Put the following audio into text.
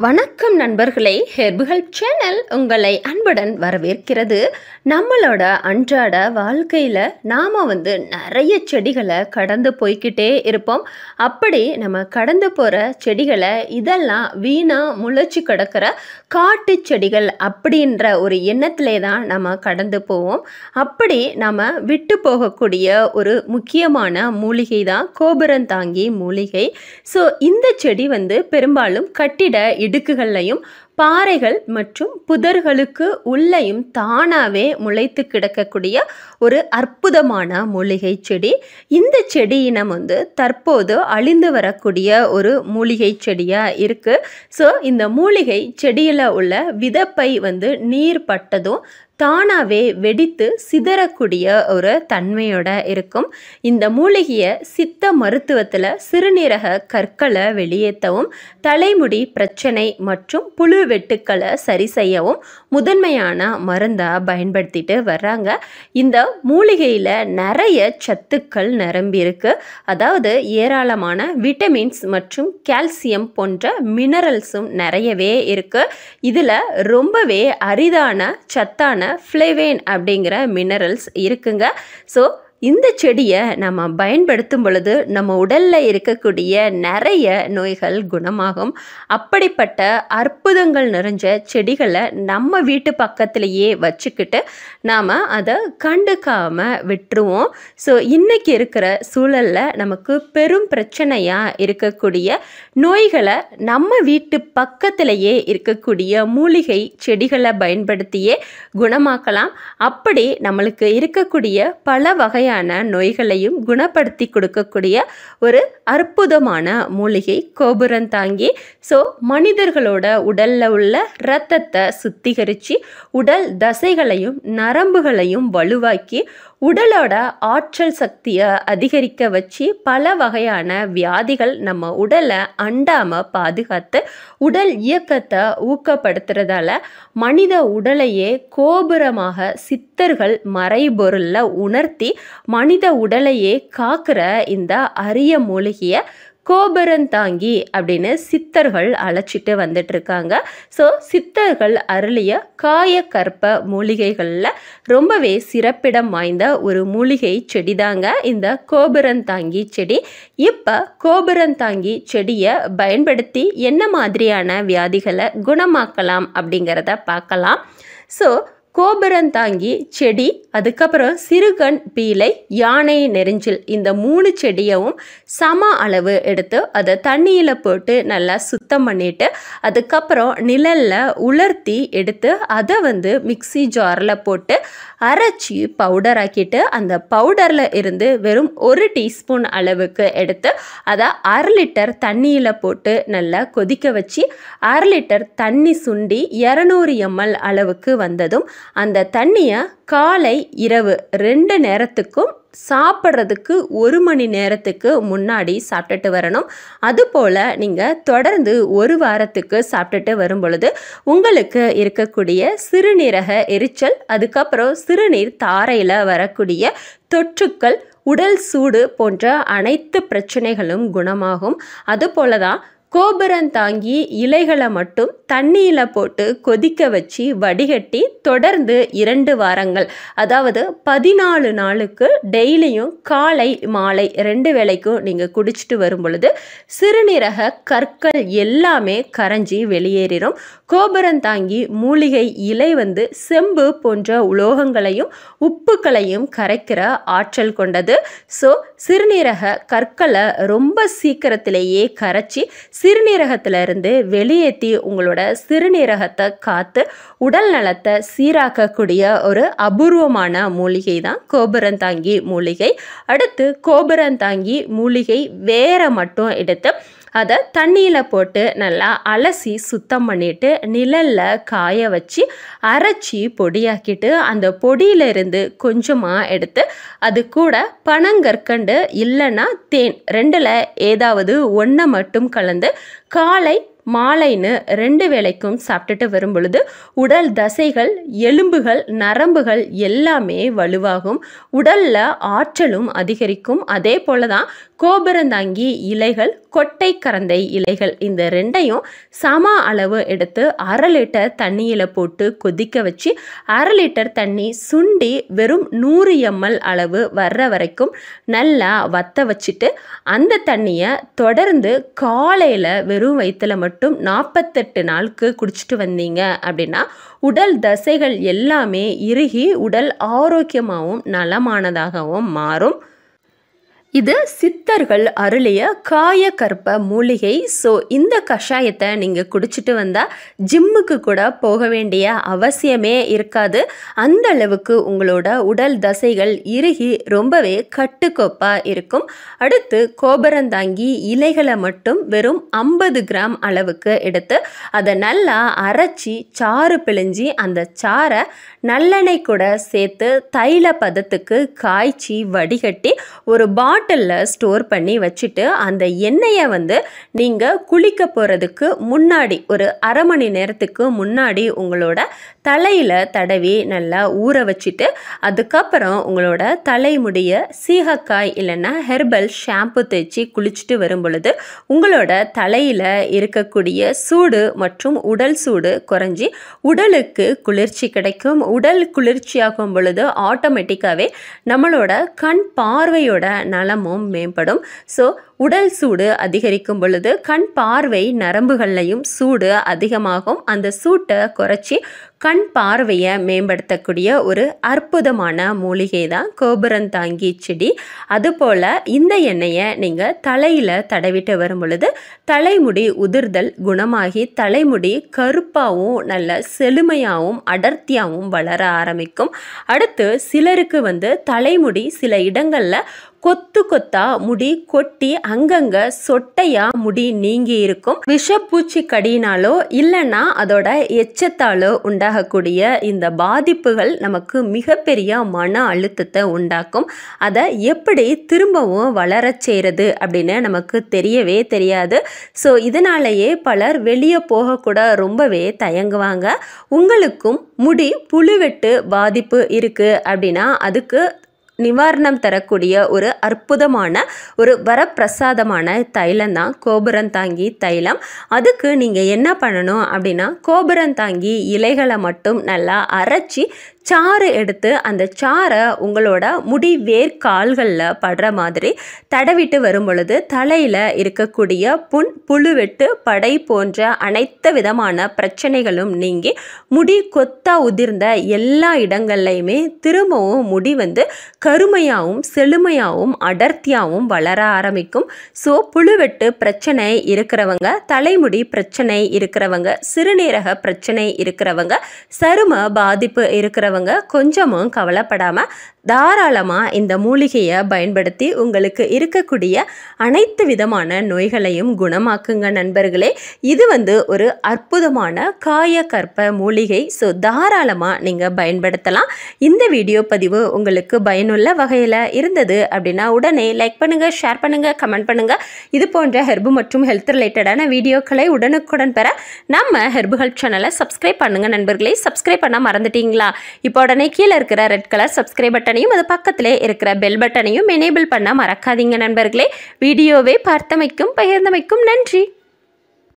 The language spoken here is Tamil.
வணக்கம் நண்பர்களே ஹெர்புகள் சேனல் உங்களை அன்புடன் வரவேற்கிறது நம்மளோட அன்றாட வாழ்க்கையில் நாம் வந்து நிறைய செடிகளை கடந்து போய்க்கிட்டே இருப்போம் அப்படி நம்ம கடந்து போகிற செடிகளை இதெல்லாம் வீணாக முளைச்சி கிடக்கிற காட்டு செடிகள் அப்படின்ற ஒரு எண்ணத்திலே தான் நம்ம கடந்து போவோம் அப்படி நம்ம விட்டு போகக்கூடிய ஒரு முக்கியமான மூலிகை தான் கோபுரந்தாங்கி மூலிகை ஸோ இந்த செடி வந்து பெரும்பாலும் கட்டிட இடுக்குகள்லையும் பாறைகள் மற்றும் புதர்களுக்கு உள்ளேயும் தானாகவே முளைத்து கிடக்கக்கூடிய ஒரு அற்புதமான மூலிகை செடி இந்த செடி இனம் வந்து தற்போது அழிந்து வரக்கூடிய ஒரு மூலிகை செடியாக இருக்குது ஸோ இந்த மூலிகை செடியில் உள்ள விதப்பை வந்து நீர் பட்டதும் தானாகவே வெடித்து சிதறக்கூடிய ஒரு தன்மையோட இருக்கும் இந்த மூலிகையை சித்த மருத்துவத்தில் சிறுநீரக கற்களை வெளியேற்றவும் தலைமுடி பிரச்சனை மற்றும் புழு வெட்டுக்களை சரி செய்யவும் முதன்மையான மருந்தாக பயன்படுத்திட்டு வர்றாங்க இந்த மூலிகையில் நிறைய சத்துக்கள் நிரம்பி இருக்கு அதாவது ஏராளமான விட்டமின்ஸ் மற்றும் கால்சியம் போன்ற மினரல்ஸும் நிறையவே இருக்கு இதில் ரொம்பவே அரிதான சத்தான ஃப்ளேவேன் அப்படிங்கிற மினரல்ஸ் இருக்குங்க ஸோ இந்த செடியை நம்ம பயன்படுத்தும் பொழுது நம்ம உடலில் இருக்கக்கூடிய நிறைய நோய்கள் குணமாகும் அப்படிப்பட்ட அற்புதங்கள் நிறைஞ்ச செடிகளை நம்ம வீட்டு பக்கத்திலேயே வச்சுக்கிட்டு நாம் அதை கண்டுக்காமல் விட்டுருவோம் ஸோ இன்றைக்கி இருக்கிற சூழலில் நமக்கு பெரும் பிரச்சனையாக இருக்கக்கூடிய நோய்களை நம்ம வீட்டு பக்கத்திலேயே இருக்கக்கூடிய மூலிகை செடிகளை பயன்படுத்தியே குணமாக்கலாம் அப்படி நம்மளுக்கு இருக்கக்கூடிய பல வகையான நோய்களையும் குணப்படுத்தி கொடுக்கக்கூடிய ஒரு அற்புதமான மூலிகை கோபுரந்தாங்கி ஸோ மனிதர்களோட உடலில் உள்ள இரத்தத்தை சுத்திகரித்து உடல் தசைகளையும் நரம்புகளையும் வலுவாக்கி உடலோட ஆற்றல் சக்தியை அதிகரிக்க வச்சு பல வகையான வியாதிகள் நம்ம உடலை அண்டாமல் பாதுகாத்து உடல் இயக்கத்தை ஊக்கப்படுத்துறதால மனித உடலையே கோபுரமாக சித்தர்கள் மறைபொருளில் உணர்த்தி மனித உடலையே காக்கிற இந்த அரிய மூலிகையை கோபுரந்தாங்கி அப்படின்னு சித்தர்கள் அழைச்சிட்டு வந்துட்டு இருக்காங்க ஸோ சித்தர்கள் அருளிய காய கற்ப மூலிகைகளில் ரொம்பவே சிறப்பிடம் வாய்ந்த ஒரு மூலிகை செடி தாங்க இந்த கோபுரந்தாங்கி செடி இப்போ கோபுரந்தாங்கி செடியை பயன்படுத்தி என்ன மாதிரியான வியாதிகளை குணமாக்கலாம் அப்படிங்கிறத பார்க்கலாம் ஸோ கோபுரந்தாங்கி செடி அதுக்கப்புறம் சிறுகண் பீலை யானை நெரிஞ்சில் இந்த மூணு செடியவும் சம அளவு எடுத்து அதை தண்ணியில் போட்டு நல்லா சுத்தம் பண்ணிட்டு அதுக்கப்புறம் நிழலில் உலர்த்தி எடுத்து அதை வந்து மிக்சி ஜாரில் போட்டு அரைச்சி பவுடர் ஆக்கிட்டு அந்த பவுடரில் இருந்து வெறும் ஒரு டீஸ்பூன் அளவுக்கு எடுத்து அதை அரை லிட்டர் தண்ணியில் போட்டு நல்லா கொதிக்க வச்சு அரை லிட்டர் தண்ணி சுண்டி இரநூறு எம்எல் அளவுக்கு வந்ததும் அந்த தண்ணியை காலை இரவு ரெண்டு நேரத்துக்கும் சாப்பிட்றதுக்கு ஒரு மணி நேரத்துக்கு முன்னாடி சாப்பிட்டுட்டு வரணும் அதுபோல் நீங்கள் தொடர்ந்து ஒரு வாரத்துக்கு சாப்பிட்டுட்டு வரும் பொழுது உங்களுக்கு இருக்கக்கூடிய சிறுநீரக எரிச்சல் அதுக்கப்புறம் சிறுநீர் தாரையில் வரக்கூடிய தொற்றுக்கள் உடல் சூடு போன்ற அனைத்து பிரச்சனைகளும் குணமாகும் அதுபோல தான் கோபுரந்தாங்கி இலைகளை மட்டும் தண்ணியில் போட்டு கொதிக்க வச்சு வடிகட்டி தொடர்ந்து இரண்டு வாரங்கள் அதாவது பதினாலு நாளுக்கு டெய்லியும் காலை மாலை ரெண்டு வேளைக்கும் நீங்கள் குடிச்சிட்டு வரும் பொழுது சிறுநீரக கற்கள் எல்லாமே கரைஞ்சி வெளியேறிடும் கோபுரந்தாங்கி மூலிகை இலை வந்து செம்பு போன்ற உலோகங்களையும் உப்புக்களையும் கரைக்கிற ஆற்றல் கொண்டது ஸோ சிறுநீரக கற்களை ரொம்ப சீக்கிரத்திலேயே கரைச்சி சிறுநீரகத்திலிருந்து வெளியேற்றி உங்களோட சிறுநீரகத்தை காத்து உடல் நலத்தை சீராக்கக்கூடிய ஒரு அபூர்வமான மூலிகை தான் கோபுரந்தாங்கி மூலிகை அடுத்து கோபுரந்தாங்கி மூலிகை வேற மட்டும் எடுத்து அதை தண்ணியில் போட்டு நல்லா அலசி சுத்தம் பண்ணிட்டு நிழலில் காய வச்சு அரைச்சி பொடியாக்கிட்டு அந்த பொடியிலிருந்து கொஞ்சமாக எடுத்து அது கூட பனங்கற்கண்டு இல்லைன்னா தேன் ரெண்டில் ஏதாவது ஒன்றை மட்டும் கலந்து காலை மாலைன்னு ரெண்டு வேளைக்கும் சாப்பிட்டுட்டு வரும் பொழுது உடல் தசைகள் எலும்புகள் நரம்புகள் எல்லாமே வலுவாகும் உடலில் ஆற்றலும் அதிகரிக்கும் அதே போல தான் கோபுரந்தாங்கி இலைகள் கொட்டை கரந்தை இலைகள் இந்த ரெண்டையும் சம அளவு எடுத்து அரை லிட்டர் தண்ணியில் போட்டு கொதிக்க வச்சு அரை லிட்டர் தண்ணி சுண்டி வெறும் நூறு எம்எல் அளவு வர்ற வரைக்கும் நல்லா வத்த வச்சுட்டு அந்த தண்ணியை தொடர்ந்து காலையில் வெறும் வயிற்றில் மட்டும் நாற்பத்தெட்டு நாளுக்கு குடிச்சிட்டு வந்தீங்க அப்படின்னா உடல் தசைகள் எல்லாமே இறுகி உடல் ஆரோக்கியமாகவும் நலமானதாகவும் மாறும் இது சித்தர்கள் அருளிய காயக்கற்ப மூலிகை ஸோ இந்த கஷாயத்தை நீங்கள் குடிச்சிட்டு வந்தால் ஜிம்முக்கு கூட போக வேண்டிய அவசியமே இருக்காது அந்த அளவுக்கு உங்களோட உடல் தசைகள் இறுகி ரொம்பவே கட்டுக்கோப்பாக இருக்கும் அடுத்து கோபரந்தாங்கி இலைகளை மட்டும் வெறும் ஐம்பது கிராம் அளவுக்கு எடுத்து அதை நல்லா அரைச்சி சாறு பிழிஞ்சி அந்த சாறை நல்லெண்ணெய் கூட சேர்த்து தைல பதத்துக்கு காய்ச்சி வடிகட்டி ஒரு பாட்டிலில் ஸ்டோர் பண்ணி வச்சுட்டு அந்த எண்ணெயை வந்து நீங்கள் குளிக்க போகிறதுக்கு முன்னாடி ஒரு அரை மணி நேரத்துக்கு முன்னாடி உங்களோட தலையில் தடவி நல்லா ஊற வச்சுட்டு அதுக்கப்புறம் உங்களோட தலைமுடிய சீகக்காய் இல்லைன்னா ஹெர்பல் ஷாம்பு தேய்ச்சி குளிச்சுட்டு வரும் பொழுது உங்களோட தலையில் இருக்கக்கூடிய சூடு மற்றும் உடல் சூடு குறைஞ்சி உடலுக்கு குளிர்ச்சி கிடைக்கும் உடல் குளிர்ச்சியாகும் பொழுது ஆட்டோமேட்டிக்காகவே நம்மளோட கண் பார்வையோட நலமும் மேம்படும் ஸோ உடல் சூடு அதிகரிக்கும் பொழுது கண் பார்வை நரம்புகள்லையும் சூடு அதிகமாகும் அந்த சூட்டை குறைச்சி கண் பார்வையை மேம்படுத்தக்கூடிய ஒரு அற்புதமான மூலிகை தான் கோபுரந்தாங்கி செடி அதுபோல் இந்த எண்ணெயை நீங்கள் தலையில் தடவிட்டு வரும் பொழுது தலைமுடி உதிர்தல் குணமாகி தலைமுடி கருப்பாகவும் நல்ல செழுமையாகவும் அடர்த்தியாகவும் வளர ஆரம்பிக்கும் அடுத்து சிலருக்கு வந்து தலைமுடி சில இடங்களில் கொத்து கொத்தா முடி கொட்டி அங்கங்க சொட்டையா முடி நீங்கி இருக்கும் விஷப்பூச்சி கடியினாலோ இல்லைன்னா அதோட எச்சத்தாலோ உண்டாகக்கூடிய இந்த பாதிப்புகள் நமக்கு மிகப்பெரிய மன அழுத்தத்தை உண்டாக்கும் அதை எப்படி திரும்பவும் வளரச் செய்கிறது அப்படின்னு நமக்கு தெரியவே தெரியாது ஸோ இதனாலேயே பலர் வெளியே போகக்கூட ரொம்பவே தயங்குவாங்க உங்களுக்கும் முடி புழுவெட்டு பாதிப்பு இருக்குது அப்படின்னா அதுக்கு நிவாரணம் தரக்கூடிய ஒரு அற்புதமான ஒரு வரப்பிரசாதமான தைலம் தான் கோபுரந்தாங்கி தைலம் அதுக்கு நீங்கள் என்ன பண்ணணும் அப்படின்னா கோபுரந்தாங்கி இலைகளை மட்டும் நல்லா அரைச்சி சாறு எடுத்து அந்த சாறை உங்களோட முடி வேர்க்கால்களில் படுற மாதிரி தடவிட்டு வரும் பொழுது தலையில் இருக்கக்கூடிய புண் புழுவெட்டு படை போன்ற அனைத்து விதமான பிரச்சனைகளும் நீங்கி முடி கொத்தா உதிர்ந்த எல்லா இடங்கள்லையுமே திரும்பவும் முடி வந்து கருமையாகவும் செழுமையாகவும் அடர்த்தியாகவும் வளர ஆரம்பிக்கும் ஸோ புழுவெட்டு பிரச்சனை இருக்கிறவங்க தலைமுடி பிரச்சனை இருக்கிறவங்க சிறுநீரக பிரச்சனை இருக்கிறவங்க சரும பாதிப்பு இருக்கிறவங்க கொஞ்சமும் கவலைப்படாமல் தாராளமாக இந்த மூலிகையை பயன்படுத்தி உங்களுக்கு இருக்கக்கூடிய அனைத்து விதமான நோய்களையும் குணமாக்குங்க நண்பர்களே இது வந்து ஒரு அற்புதமான காயக்கற்ப மூலிகை ஸோ தாராளமாக நீங்கள் பயன்படுத்தலாம் இந்த வீடியோ பதிவு உங்களுக்கு பயனுள்ள வகையில் இருந்தது அப்படின்னா உடனே லைக் பண்ணுங்கள் ஷேர் பண்ணுங்கள் கமெண்ட் பண்ணுங்கள் இது போன்ற ஹெர்பு மற்றும் ஹெல்த் ரிலேட்டடான வீடியோக்களை உடனுக்குடன் பெற நம்ம ஹெர்புகள் சேனலை சப்ஸ்கிரைப் பண்ணுங்கள் நண்பர்களே சப்ஸ்கிரைப் பண்ண மறந்துட்டீங்களா இப்போ உடனே கீழே இருக்கிற ரெட் கலர் சப்ஸ்கிரைப் பட்டனையும் அது பக்கத்திலே இருக்கிற பெல் பட்டனையும் எனேபிள் பண்ண மறக்காதீங்க நண்பர்களே வீடியோவை பார்த்தமைக்கும் பகிர்ந்தமைக்கும் நன்றி